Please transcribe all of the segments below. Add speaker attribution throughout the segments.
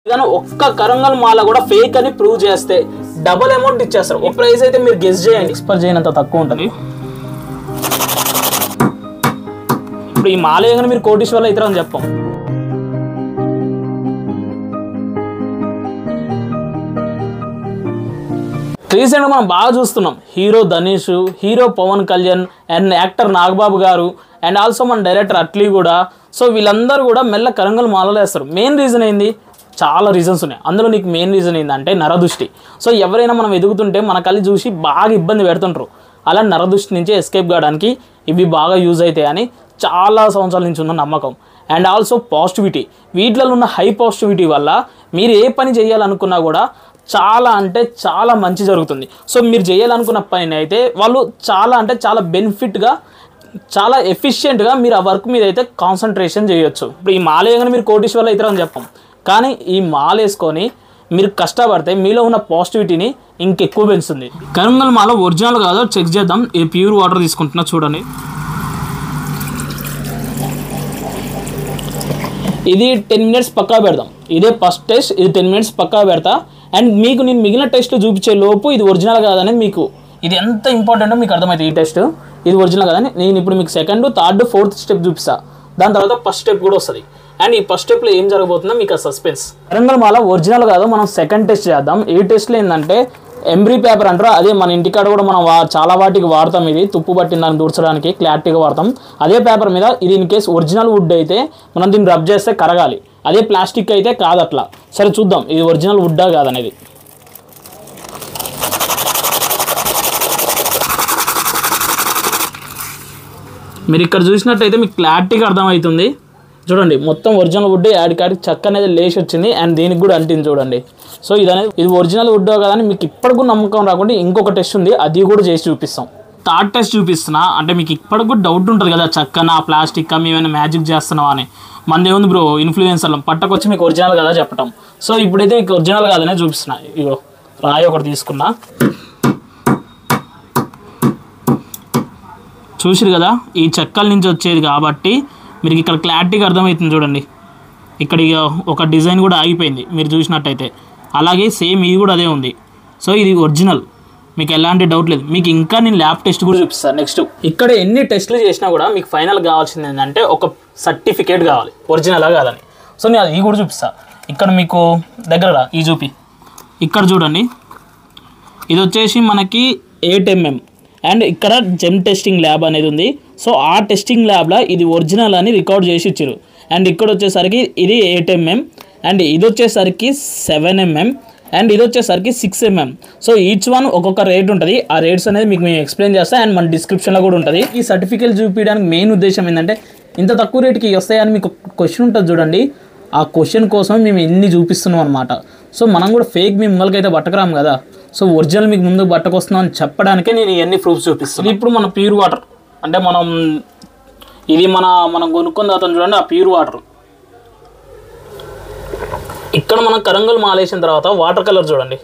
Speaker 1: కానీ ఒక్క కరంగల్ మాల కూడా ఫేక్ అని ప్రూవ్ చేస్తే డబుల్ అమౌంట్ ఇచ్చేస్తారు ఒక ప్రైస్ అయితే మీరు గెస్ చేయండి ఎక్స్పెక్ట్ చేయనంత తక్కువ ఉంటుంది ఇప్పుడు ఈ మాల వేయగానే మీరు కోటీశ్వర్లు అవుతారు అని చెప్పాం రీసెంట్గా మనం బాగా చూస్తున్నాం hero Dhanush hero Pawan Kalyan and actor Nagababu garu and also మన డైరెక్టర్ అట్లీ కూడా సో వీళ్ళందరూ కూడా మెల్ల కరంగల్ మాలలు వేస్తారు మెయిన్ రీజన్ ఏంది చాలా రీజన్స్ ఉన్నాయి అందులో నీకు మెయిన్ రీజన్ ఏంటంటే నరదృష్టి సో ఎవరైనా మనం ఎదుగుతుంటే మన కళ్ళు చూసి బాగా ఇబ్బంది పెడుతుంటారు అలా నరదృష్టి నుంచి ఎస్కేప్ కావడానికి ఇవి బాగా యూజ్ అవుతాయి అని చాలా సంవత్సరాల నుంచి ఉన్న నమ్మకం అండ్ ఆల్సో పాజిటివిటీ వీటిలో ఉన్న హై పాజిటివిటీ వల్ల మీరు ఏ పని చేయాలనుకున్నా కూడా చాలా అంటే చాలా మంచి జరుగుతుంది సో మీరు చేయాలనుకున్న పని అయితే వాళ్ళు చాలా అంటే చాలా బెనిఫిట్గా చాలా ఎఫిషియెంట్గా మీరు ఆ వర్క్ మీద అయితే కాన్సన్ట్రేషన్ చేయొచ్చు ఇప్పుడు ఈ మాల వేయగానే మీరు కోటీశ్వర్లు అవుతారని చెప్పాం కానీ ఈ మాల వేసుకొని మీరు కష్టపడితే మీలో ఉన్న పాజిటివిటీని ఇంకెక్కువ పెంచుతుంది కరంగల్ మాల ఒరిజినల్ కాదో చెక్ చేద్దాం ఇది ప్యూర్ వాటర్ తీసుకుంటున్నా చూడండి ఇది టెన్ మినిట్స్ పక్కా పెడదాం ఇదే ఫస్ట్ టెస్ట్ ఇది టెన్ మినిట్స్ పక్కా పెడతా అండ్ మీకు నేను మిగిలిన టెస్ట్లు చూపించే లోపు ఇది ఒరిజినల్ కాదనేది మీకు ఇది ఎంత ఇంపార్టెంటో మీకు అర్థమవుతుంది ఈ టెస్ట్ ఇది ఒరిజినల్ కాదని నేను ఇప్పుడు మీకు సెకండ్ థర్డ్ ఫోర్త్ స్టెప్ చూపిస్తా దాని తర్వాత ఫస్ట్ స్టెప్ కూడా వస్తుంది అండ్ ఈ ఫస్ట్ స్టెప్లో ఏం జరగబోతుందో మీకు ఆ సస్పెన్స్ వరంగల్ మాల ఒరిజినల్ కాదో మనం సెకండ్ టెస్ట్ చేద్దాం ఈ టెస్ట్లో ఏంటంటే ఎంబ్రీ పేపర్ అంటారు అదే మన ఇంటికాడ కూడా మనం వా చాలా వాటికి వాడతాం ఇది తుప్పు పట్టిన దాన్ని దూర్చడానికి క్లారిటీగా వాడతాం అదే పేపర్ మీద ఇది ఇన్ కేస్ ఒరిజినల్ వుడ్ అయితే మనం దీన్ని రబ్ చేస్తే కరగాలి అదే ప్లాస్టిక్ అయితే కాదు అట్లా సరే చూద్దాం ఇది ఒరిజినల్ వుడ్డా కాదనేది మీరు ఇక్కడ చూసినట్టయితే మీకు క్లారిటీగా అర్థమవుతుంది చూడండి మొత్తం ఒరిజినల్ వుడ్ యాడ్ కాడికి చక్క అనేది లేచి వచ్చింది అండ్ దీనికి కూడా అంటింది చూడండి సో ఇది అనేది ఇది ఒరిజినల్ వుడ్ కదని మీకు ఇప్పటికి కూడా నమ్మకం రాకుండా ఇంకొక టెస్ట్ ఉంది అది కూడా చేసి చూపిస్తాం థర్డ్ టెస్ట్ చూపిస్తున్నా అంటే మీకు ఇప్పటికి కూడా డౌట్ ఉంటుంది కదా చక్కన ప్లాస్టిక్ మేము ఏమైనా మ్యాజిక్ చేస్తున్నావా అని మనది ఏముంది బ్రో ఇన్ఫ్లుయెన్సర్లు పట్టకొచ్చి మీకు ఒరిజినల్ కదా చెప్పటం సో ఇప్పుడైతే మీకు ఒరిజినల్ కాదనే చూపిస్తున్నా ఇగో రాయి ఒకటి తీసుకున్నా చూసిరు కదా ఈ చెక్కల నుంచి వచ్చేది కాబట్టి మీరు ఇక్కడ క్లారిటీగా అర్థమవుతుంది చూడండి ఇక్కడ ఇక ఒక డిజైన్ కూడా ఆగిపోయింది మీరు చూసినట్టయితే అలాగే సేమ్ ఇది కూడా అదే ఉంది సో ఇది ఒరిజినల్ మీకు ఎలాంటి డౌట్ లేదు మీకు ఇంకా నేను ల్యాబ్ టెస్ట్ కూడా చూపిస్తాను నెక్స్ట్ ఇక్కడ ఎన్ని టెస్ట్లు చేసినా కూడా మీకు ఫైనల్ కావాల్సింది ఏంటంటే ఒక సర్టిఫికేట్ కావాలి ఒరిజినలా కాదని సో నేను అది కూడా చూపిస్తాను ఇక్కడ మీకు దగ్గర రా, ఈ చూపి ఇక్కడ చూడండి ఇది వచ్చేసి మనకి ఎయిట్ ఎంఎం అండ్ ఇక్కడ జెమ్ టెస్టింగ్ ల్యాబ్ అనేది ఉంది సో ఆ టెస్టింగ్ ల్యాబ్లో ఇది ఒరిజినల్ అని రికార్డ్ చేసి ఇచ్చారు అండ్ ఇక్కడ వచ్చేసరికి ఇది ఎయిట్ ఎంఎం అండ్ ఇది వచ్చేసరికి సెవెన్ ఎంఎం అండ్ ఇది వచ్చేసరికి six mm so each one ఒక్కొక్క రేట్ ఉంటుంది ఆ రేట్స్ అనేది మీకు మేము ఎక్స్ప్లెయిన్ చేస్తాం అండ్ మన డిస్క్రిప్షన్లో కూడా ఉంటుంది ఈ సర్టిఫికేట్ చూపించడానికి మెయిన్ ఉద్దేశం ఏంటంటే ఇంత తక్కువ రేట్కి వస్తాయని మీకు క్వశ్చన్ ఉంటుంది చూడండి ఆ క్వశ్చన్ కోసం మేము ఎన్ని చూపిస్తున్నాం అనమాట సో మనం కూడా ఫేక్ మీ ముంగలకి అయితే పట్టకరాం కదా సో ఒరిజినల్ మీకు ముందుకు పట్టకొస్తున్నాం అని చెప్పడానికే నేను ఇవన్నీ ప్రూఫ్స్ చూపిస్తాను ఇప్పుడు మన ప్యూర్ వాటర్ అంటే మనం ఇది మన మనం కొనుక్కున్న తర్వాత చూడండి ఆ ప్యూర్ వాటర్ ఇక్కడ మనం కరంగల్ మాలేసిన తర్వాత వాటర్ కలర్ చూడండి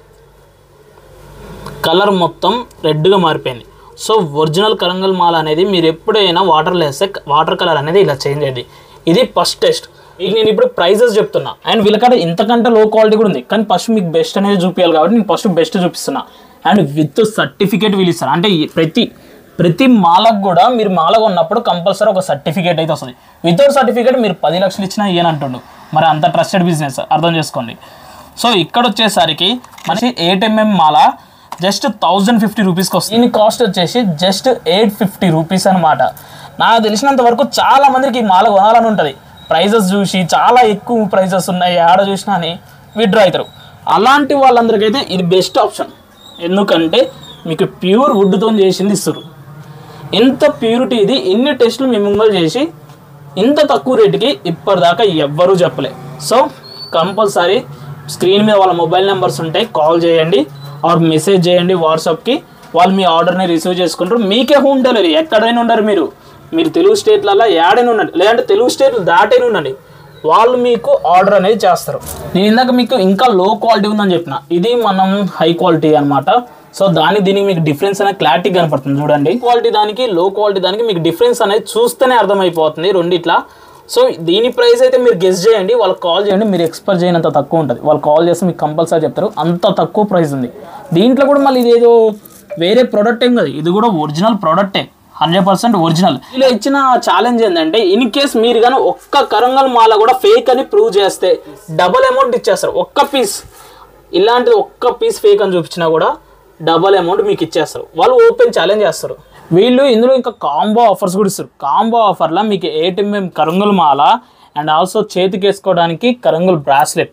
Speaker 1: కలర్ మొత్తం రెడ్గా మారిపోయింది సో ఒరిజినల్ కరంగల్ మాల అనేది మీరు ఎప్పుడైనా వాటర్లో వేస్తే వాటర్ కలర్ అనేది ఇలా చేంజ్ అయ్యింది ఇది ఫస్ట్ టెస్ట్ మీకు నేను ఇప్పుడు ప్రైజెస్ చెప్తున్నా అండ్ వీళ్ళకాడ ఇంతకంటే లో క్వాలిటీ కూడా ఉంది కానీ ఫస్ట్ మీకు బెస్ట్ అనేది చూపించాలి కాబట్టి నేను ఫస్ట్ బెస్ట్ చూపిస్తున్నా అండ్ విత్ సర్టిఫికేట్ వీళ్ళు ఇస్తారు అంటే ఈ ప్రతి ప్రతి మాలకు కూడా మీరు మాల కొన్నప్పుడు కంపల్సరీ ఒక సర్టిఫికేట్ అయితే వస్తుంది వితౌట్ సర్టిఫికేట్ మీరు పది లక్షలు ఇచ్చినా ఇయ్యనంటుండు మరి అంత ట్రస్టెడ్ బిజినెస్ అర్థం చేసుకోండి సో ఇక్కడ వచ్చేసరికి మనకి ఎయిట్ ఎంఎం మాల జస్ట్ థౌజండ్ ఫిఫ్టీ రూపీస్కి వస్తుంది దీని కాస్ట్ వచ్చేసి జస్ట్ ఎయిట్ ఫిఫ్టీ రూపీస్ అనమాట నాకు తెలిసినంత వరకు చాలా మందికి ఈ మాల కొనాలని ఉంటుంది ప్రైజెస్ చూసి చాలా ఎక్కువ ప్రైజెస్ ఉన్నాయి ఆడ చూసినా అని విత్డ్రా అవుతారు అలాంటి వాళ్ళందరికైతే ఇది బెస్ట్ ఆప్షన్ ఎందుకంటే మీకు ప్యూర్ వుడ్తో చేసింది ఇస్తారు ఎంత ప్యూరిటీ ఇది ఎన్ని టెస్టులు మేము ముంగలు చేసి ఇంత తక్కువ రేటుకి ఇప్పటిదాకా ఎవ్వరూ చెప్పలే సో కంపల్సరీ స్క్రీన్ మీద వాళ్ళ మొబైల్ నెంబర్స్ ఉంటాయి కాల్ చేయండి ఆర్ మెసేజ్ చేయండి వాట్సాప్కి వాళ్ళు మీ ఆర్డర్ని రిసీవ్ చేసుకుంటారు మీకే హోమ్ డెలివరీ ఎక్కడైనా ఉండరు మీరు మీరు తెలుగు స్టేట్లలో ఏడైనా ఉండండి లేదంటే తెలుగు స్టేట్లు దాటైనా ఉండండి వాళ్ళు మీకు ఆర్డర్ అనేది చేస్తారు నేను ఇందాక మీకు ఇంకా లో క్వాలిటీ ఉందని చెప్పిన ఇది మనం హై క్వాలిటీ అన్నమాట సో దానికి దీనికి మీకు డిఫరెన్స్ అనేది క్లారిటీ కనపడుతుంది చూడండి క్వాలిటీ దానికి లో క్వాలిటీ దానికి మీకు డిఫరెన్స్ అనేది చూస్తేనే అర్థమైపోతుంది రెండిట్లా సో దీని ప్రైస్ అయితే మీరు గెస్ చేయండి వాళ్ళకి కాల్ చేయండి మీరు ఎక్స్పెక్ట్ చేయనంత తక్కువ ఉంటుంది వాళ్ళు కాల్ చేస్తే మీకు కంపల్సరీ చెప్తారు అంత తక్కువ ప్రైస్ ఉంది దీంట్లో కూడా మళ్ళీ ఇదేదో వేరే ప్రోడక్ట్ ఏం కాదు ఇది కూడా ఒరిజినల్ ప్రోడక్టే హండ్రెడ్ పర్సెంట్ ఒరిజినల్ ఇలా ఇచ్చిన ఛాలెంజ్ ఏంటంటే ఇన్ కేస్ మీరు కానీ ఒక్క కరంగల్ మాల కూడా ఫేక్ అని ప్రూవ్ చేస్తే డబల్ అమౌంట్ ఇచ్చేస్తారు ఒక్క పీస్ ఇలాంటిది ఒక్క పీస్ ఫేక్ అని చూపించినా కూడా డబల్ అమౌంట్ మీకు ఇచ్చేస్తారు వాళ్ళు ఓపెన్ ఛాలెంజ్ చేస్తారు వీళ్ళు ఇందులో ఇంకా కాంబో ఆఫర్స్ కూడా ఇస్తారు కాంబో ఆఫర్లో మీకు ఏటీఎం కరంగుల్ మాల అండ్ ఆల్సో చేతికి వేసుకోవడానికి కరంగుల్ బ్రాస్లెట్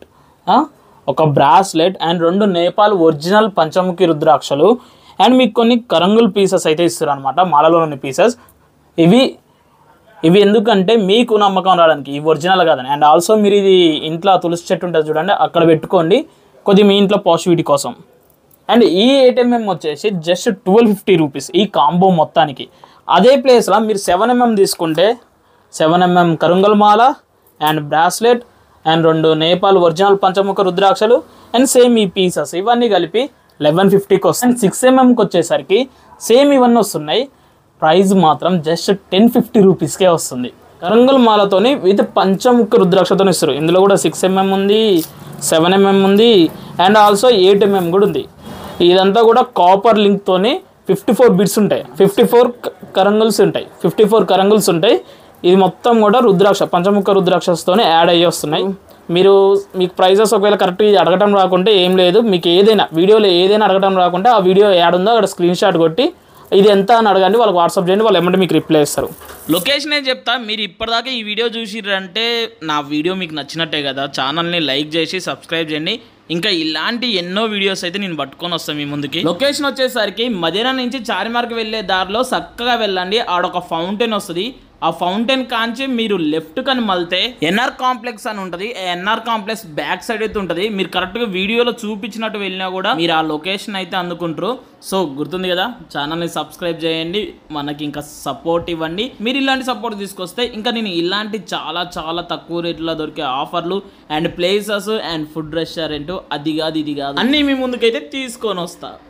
Speaker 1: ఒక బ్రాస్లెట్ అండ్ రెండు నేపాల్ ఒరిజినల్ పంచముఖి రుద్రాక్షలు అండ్ మీకు కొన్ని కరంగుల్ పీసెస్ అయితే ఇస్తారు అనమాట మాలలోని పీసెస్ ఇవి ఇవి ఎందుకంటే మీకు నమ్మకం రావడానికి ఇవి ఒరిజినల్ కాదని అండ్ ఆల్సో మీరు ఇది ఇంట్లో తులసి చెట్టు ఉంటుంది చూడండి అక్కడ పెట్టుకోండి కొద్ది మీ ఇంట్లో పాజిటివిటీ కోసం అండ్ ఈ ఏటీఎంఎం వచ్చేసి జస్ట్ ట్వెల్వ్ ఫిఫ్టీ రూపీస్ ఈ కాంబో మొత్తానికి అదే ప్లేస్లో మీరు సెవెన్ ఎంఎం తీసుకుంటే సెవెన్ ఎంఎం కరుంగల్ మాల అండ్ బ్రాస్లెట్ అండ్ రెండు నేపాల్ ఒరిజినల్ పంచముఖ రుద్రాక్షలు అండ్ సేమ్ ఈ పీసెస్ ఇవన్నీ కలిపి లెవెన్ ఫిఫ్టీకి వస్తాయి అండ్ సిక్స్ ఎంఎంకి వచ్చేసరికి సేమ్ ఇవన్నీ వస్తున్నాయి ప్రైస్ మాత్రం జస్ట్ టెన్ ఫిఫ్టీ రూపీస్కే వస్తుంది కరంగల్ మాలతోని విత్ పంచముఖ రుద్రాక్షతో ఇస్తారు ఇందులో కూడా సిక్స్ ఎంఎం ఉంది సెవెన్ ఎంఎం ఉంది అండ్ ఆల్సో ఎయిట్ ఎంఎం కూడా ఉంది ఇదంతా కూడా కాపర్ లింక్తోని ఫిఫ్టీ ఫోర్ బిట్స్ ఉంటాయి ఫిఫ్టీ ఫోర్ కరంగుల్స్ ఉంటాయి ఫిఫ్టీ ఫోర్ కరంగుల్స్ ఉంటాయి ఇది మొత్తం కూడా రుద్రాక్ష పంచముఖ రుద్రాక్షస్తోనే యాడ్ అయ్యి వస్తున్నాయి మీరు మీకు ప్రైజెస్ ఒకవేళ కరెక్ట్ అడగటం రాకుంటే ఏం లేదు మీకు ఏదైనా వీడియోలో ఏదైనా అడగటం రాకుంటే ఆ వీడియో యాడ్ ఉందో అక్కడ స్క్రీన్ షాట్ కొట్టి ఇది ఎంత అని అడగండి వాళ్ళకి వాట్సాప్ చేయండి వాళ్ళు ఏమంటే మీకు రిప్లై ఇస్తారు లొకేషన్ ఏం చెప్తా మీరు ఇప్పటిదాకా ఈ వీడియో చూసిర్రంటే నా వీడియో మీకు నచ్చినట్టే కదా ఛానల్ని లైక్ చేసి సబ్స్క్రైబ్ చేయండి ఇంకా ఇలాంటి ఎన్నో వీడియోస్ అయితే నేను పట్టుకొని వస్తాను మీ ముందుకి లొకేషన్ వచ్చేసరికి మదీనా నుంచి చార్మినార్కి వెళ్ళే దారిలో చక్కగా వెళ్ళండి ఆడొక ఫౌంటైన్ వస్తుంది ఆ ఫౌంటైన్ కాంచి మీరు లెఫ్ట్ కని మళ్తే ఎన్ఆర్ కాంప్లెక్స్ అని ఉంటుంది ఎన్ఆర్ కాంప్లెక్స్ బ్యాక్ సైడ్ అయితే ఉంటుంది మీరు కరెక్ట్గా వీడియోలో చూపించినట్టు వెళ్ళినా కూడా మీరు ఆ లొకేషన్ అయితే అందుకుంటారు సో గుర్తుంది కదా ఛానల్ని సబ్స్క్రైబ్ చేయండి మనకి ఇంకా సపోర్ట్ ఇవ్వండి మీరు ఇలాంటి సపోర్ట్ తీసుకొస్తే ఇంకా నేను ఇలాంటి చాలా చాలా తక్కువ రేట్లో దొరికే ఆఫర్లు and places and food restaurant అది కాదు ఇది కాదు అన్నీ మీ ముందుకైతే తీసుకొని వస్తా